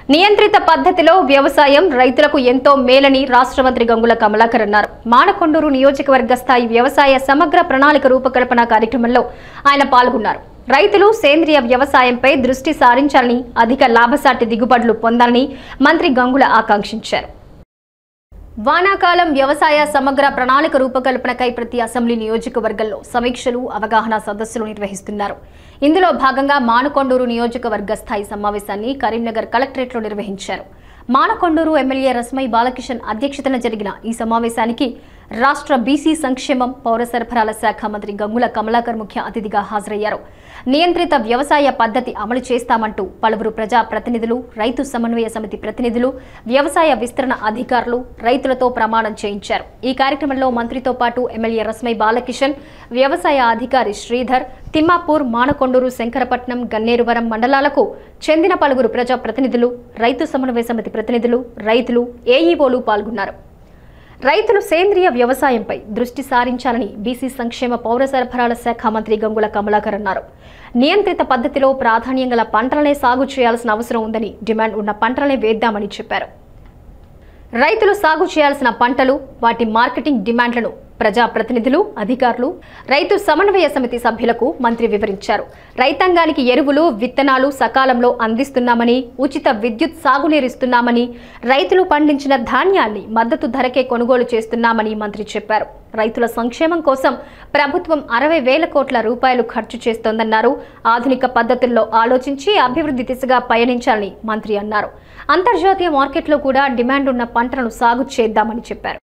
నియంత్రిత పద్ధతిలో వ్యవసాయం రైతులకు ఎంతో మేలని రాష్ట్ర మంత్రి గంగుల కమలాకర్ అన్నారు మానకొండూరు నియోజకవర్గ స్థాయి వ్యవసాయ సమగ్ర ప్రణాళిక రూపకల్పన కార్యక్రమంలో ఆయన పాల్గొన్నారు రైతులు సేంద్రియ వ్యవసాయంపై దృష్టి సారించాలని అధిక లాభసాటి దిగుబడులు పొందాలని మంత్రి గంగుల ఆకాంక్షించారు వానాకాలం వ్యవసాయ సమగ్ర ప్రణాళిక రూపకల్పనకై ప్రతి అసెంబ్లీ నియోజకవర్గంలో సమీక్షలు అవగాహన సదస్సులు నిర్వహిస్తున్నారు ఇందులో భాగంగా మానకొండూరు నియోజకవర్గ స్థాయి సమావేశాన్ని కరీంనగర్ కలెక్టరేట్లో నిర్వహించారు మానకొండూరు ఎమ్మెల్యే రస్మై బాలకిషన్ అధ్యక్షతన జరిగిన ఈ సమావేశానికి రాష్ట్ర బీసీ సంక్షేమం పౌర సరఫరాల శాఖ మంత్రి గంగుల కమలాకర్ ముఖ్య అతిథిగా హాజరయ్యారు నియంత్రిత వ్యవసాయ పద్ధతి అమలు చేస్తామంటూ పలువురు ప్రజా ప్రతినిధులు రైతు సమన్వయ సమితి ప్రతినిధులు వ్యవసాయ విస్తరణ అధికారులు రైతులతో ప్రమాణం చేయించారు ఈ కార్యక్రమంలో మంత్రితో పాటు ఎమ్మెల్యే రస్మై బాలకిషన్ వ్యవసాయ అధికారి శ్రీధర్ తిమ్మాపూర్ మానకొండూరు శంకరపట్నం గన్నేరువరం మండలాలకు చెందిన పలువురు ప్రజా ప్రతినిధులు రైతు సమన్వయ సమితి ప్రతినిధులు రైతులు ఏఈఓలు పాల్గొన్నారు రైతులు సేంద్రియ వ్యవసాయంపై దృష్టి సారించాలని బీసీ సంక్షేమ పౌర సరఫరాల శాఖ మంత్రి గంగుల కమలాకర్ అన్నారు నియంత్రిత పద్ధతిలో ప్రాధాన్యం గల పంటలనే సాగు చేయాల్సిన అవసరం ఉందని డిమాండ్ ఉన్న పంటలనే వేద్దామని చెప్పారు రైతులు సాగు చేయాల్సిన పంటలు వాటి మార్కెటింగ్ డిమాండ్లను ప్రజా ప్రతినిధులు అధికారులు రైతు సమన్వయ సమితి సభ్యులకు మంత్రి వివరించారు రైతాంగానికి ఎరువులు విత్తనాలు సకాలంలో అందిస్తున్నామని ఉచిత విద్యుత్ సాగునీరిస్తున్నామని రైతులు పండించిన ధాన్యాన్ని మద్దతు ధరకే కొనుగోలు చేస్తున్నామని మంత్రి చెప్పారు రైతుల సంక్షేమం కోసం ప్రభుత్వం అరవై వేల కోట్ల రూపాయలు ఖర్చు చేస్తోందన్నారు ఆధునిక పద్ధతుల్లో ఆలోచించి అభివృద్ధి దిశగా పయనించాలని మంత్రి అన్నారు అంతర్జాతీయ మార్కెట్లో కూడా డిమాండ్ ఉన్న పంటలను సాగు చేద్దామని చెప్పారు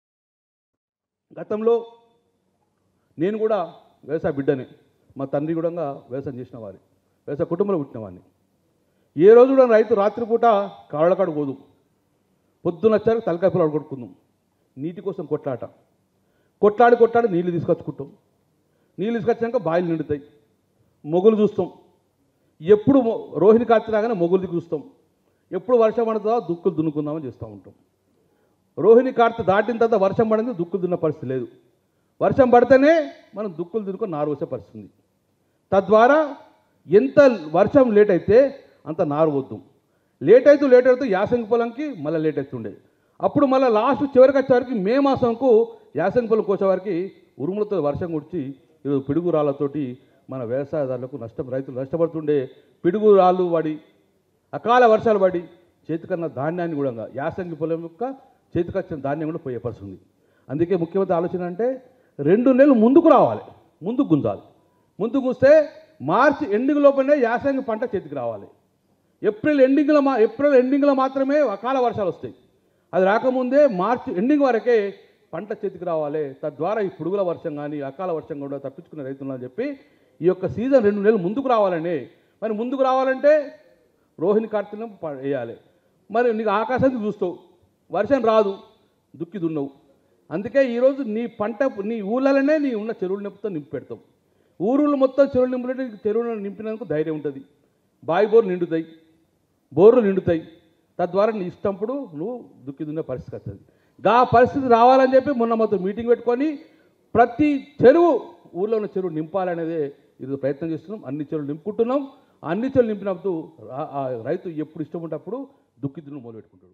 గతంలో నేను కూడా వ్యవసాయ బిడ్డని మా తండ్రి కూడా వ్యవసాయం చేసిన వారి వ్యవసాయ కుటుంబంలో పుట్టిన వాడిని ఏ రోజు కూడా రైతు రాత్రిపూట కాళ్ళకాడు పోదు పొద్దున వచ్చాక తలకాయ పిల్లలు కొట్టుకుందాం నీటి కోసం కొట్లాట కొట్లాడి కొట్లాడి నీళ్ళు తీసుకొచ్చుకుంటాం నీళ్ళు తీసుకొచ్చాక బాయిలు నిండుతాయి మొగులు చూస్తాం ఎప్పుడు మొ- రోహిణి కార్తీ రాగానే మొగులు దిక్కు చూస్తాం ఎప్పుడు వర్షం పడుతుందో దుక్కులు దున్నుకుందామని చేస్తూ ఉంటాం రోహిణి కార్తె దాటిన తర్వాత వర్షం పడింది దుక్కులు దున్న పరిస్థితి లేదు వర్షం పడితేనే మనం దుక్కులు దున్నుకొని నారు వచ్చే పరిస్థితి ఉంది తద్వారా ఎంత వర్షం లేట్ అయితే అంత నారు వద్దు లేట్ అయితే లేట్ అయితే యాసంగి పొలంకి మళ్ళీ లేట్ అవుతుండే అప్పుడు మళ్ళీ లాస్ట్ చివరికి వచ్చేవారికి మే మాసంకు యాసంగి పొలం కోసేవారికి ఉరుములతో వర్షం కుడిచి ఈరోజు పిడుగు రాళ్ళతోటి మన వ్యవసాయదారులకు నష్టం రైతులు నష్టపడుతుండే పిడుగు రాళ్ళు పడి అకాల వర్షాలు పడి చేతికన్న ధాన్యాన్ని కూడా యాసంగి పొలం యొక్క చేతికొచ్చిన ధాన్యం కూడా పోయే పరిస్థితి ఉంది అందుకే ముఖ్యమంత్రి ఆలోచన అంటే రెండు నెలలు ముందుకు రావాలి ముందుకు గుంజాలి ముందుకు గుస్తే మార్చి ఎండింగ్ లోపలనే యాసంగి పంట చేతికి రావాలి ఏప్రిల్ ఎండింగ్లో మా ఏప్రిల్ ఎండింగ్లో మాత్రమే అకాల వర్షాలు వస్తాయి అది రాకముందే మార్చి ఎండింగ్ వరకే పంట చేతికి రావాలి తద్వారా ఈ పురుగుల వర్షం కానీ అకాల వర్షం కూడా తప్పించుకునే రైతులు అని చెప్పి ఈ యొక్క సీజన్ రెండు నెలలు ముందుకు రావాలని మరి ముందుకు రావాలంటే రోహిణి కార్తీకం ప- వేయాలి మరి నీకు ఆకాశానికి చూస్తావు వర్షం రాదు దుక్కి దున్నవు అందుకే ఈరోజు నీ పంట నీ ఊళ్ళలోనే నీ ఉన్న చెరువులు నింపుతో నింపి పెడతావు ఊరులు మొత్తం చెరువులు నింపుతుంటే నీకు చెరువులను నింపినందుకు ధైర్యం ఉంటుంది బావి బోర్లు నిండుతాయి బోర్లు నిండుతాయి తద్వారా నీ ఇష్టంప్పుడు నువ్వు దుక్కి దున్నే పరిస్థితి వస్తుంది గా పరిస్థితి రావాలని చెప్పి మొన్న మొత్తం మీటింగ్ పెట్టుకొని ప్రతి చెరువు ఊళ్ళో ఉన్న చెరువు నింపాలనేదే ఇది ప్రయత్నం చేస్తున్నాం అన్ని చెరువులు నింపుకుంటున్నాం అన్ని చెరువులు నింపినప్పుడు ఆ- ఆ రైతు ఎప్పుడు ఇష్టం ఉంటే అప్పుడు దుక్కి దున్ను మొదలు పెట్టుకుంటాడు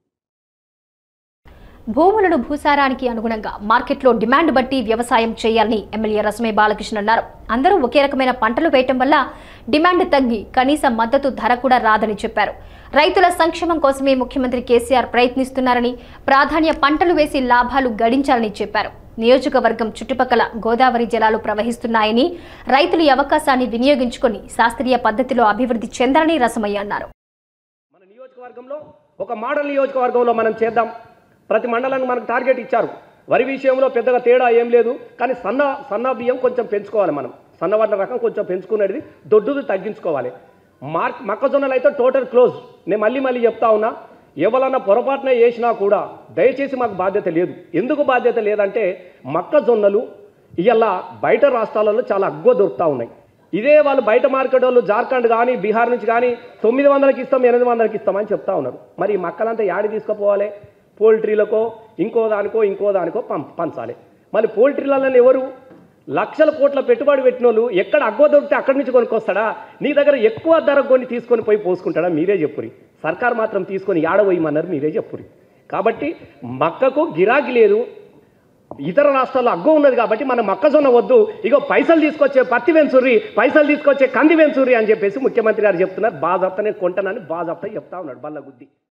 భూములను భూసారానికి అనుగుణంగా మార్కెట్లో డిమాండ్ బట్టి వ్యవసాయం చేయాలని ఎమ్మెల్యే రసమే బాలకృష్ణ అన్నారు అందరూ ఒకే రకమైన పంటలు వేయటం వల్ల డిమాండ్ తగ్గి కనీస మద్దతు ధర కూడా రాదని చెప్పారు రైతుల సంక్షేమం కోసమే ముఖ్యమంత్రి కేసీఆర్ ప్రయత్నిస్తున్నారని ప్రాధాన్య పంటలు వేసి లాభాలు గడించాలని చెప్పారు నియోజకవర్గం చుట్టుపక్కల గోదావరి జలాలు ప్రవహిస్తున్నాయని రైతులు ఈ అవకాశాన్ని వినియోగించుకొని శాస్త్రీయ పద్ధతిలో అభివృద్ధి చెందాలని రసమయ్య అన్నారు మన నియోజకవర్గంలో ఒక మోడల్ నియోజకవర్గంలో మనం చేద్దాం ప్రతి మండలానికి మనకు టార్గెట్ ఇచ్చారు వరి విషయంలో పెద్దగా తేడా ఏం లేదు కానీ సన్న సన్న బియ్యం కొంచెం పెంచుకోవాలి మనం సన్నవాట్ల రకం కొంచెం పెంచుకునేది దొడ్డుది తగ్గించుకోవాలి మార్క్ మొక్కజొన్నలు అయితే టోటల్ క్లోజ్ నేను మళ్ళీ మళ్ళీ చెప్తా ఉన్నా ఎవరన్నా పొరపాటున వేసినా కూడా దయచేసి మాకు బాధ్యత లేదు ఎందుకు బాధ్యత లేదంటే మొక్కజొన్నలు ఇవాళ బయట రాష్ట్రాలలో చాలా అగ్గువ దొరుకుతూ ఉన్నాయి ఇదే వాళ్ళు బయట మార్కెట్ వాళ్ళు జార్ఖండ్ కానీ బీహార్ నుంచి కానీ తొమ్మిది వందలకి ఇస్తాం ఎనిమిది వందలకి ఇస్తామని చెప్తా ఉన్నారు మరి ఈ మక్కలంతా యాడి తీసుకుపోవాలి పోల్ట్రీలకో ఇంకో దానికో ఇంకో దానికో పం పంచాలి మళ్ళీ పోల్ట్రీలలో ఎవరు లక్షల కోట్ల పెట్టుబడి పెట్టిన వాళ్ళు ఎక్కడ అగ్గో దొరికితే అక్కడి నుంచి కొనుక్కొస్తాడా నీ దగ్గర ఎక్కువ ధర కొని తీసుకొని పోయి పోసుకుంటాడా మీరే చెప్పురి సర్కార్ మాత్రం తీసుకొని ఏడవయ్యమన్నారు మీరే చెప్పురి కాబట్టి మక్కకు గిరాకీ లేదు ఇతర రాష్ట్రాల్లో అగ్గో ఉన్నది కాబట్టి మన మొక్కజొన్న వద్దు ఇగో పైసలు తీసుకొచ్చే పత్తి వెంచుర్రి పైసలు తీసుకొచ్చే కంది వెంచుర్రి అని చెప్పేసి ముఖ్యమంత్రి గారు చెప్తున్నారు బాజాప్తనే కొంటనని బాజాప్తా చెప్తా ఉన్నాడు బల్ల గుద్ది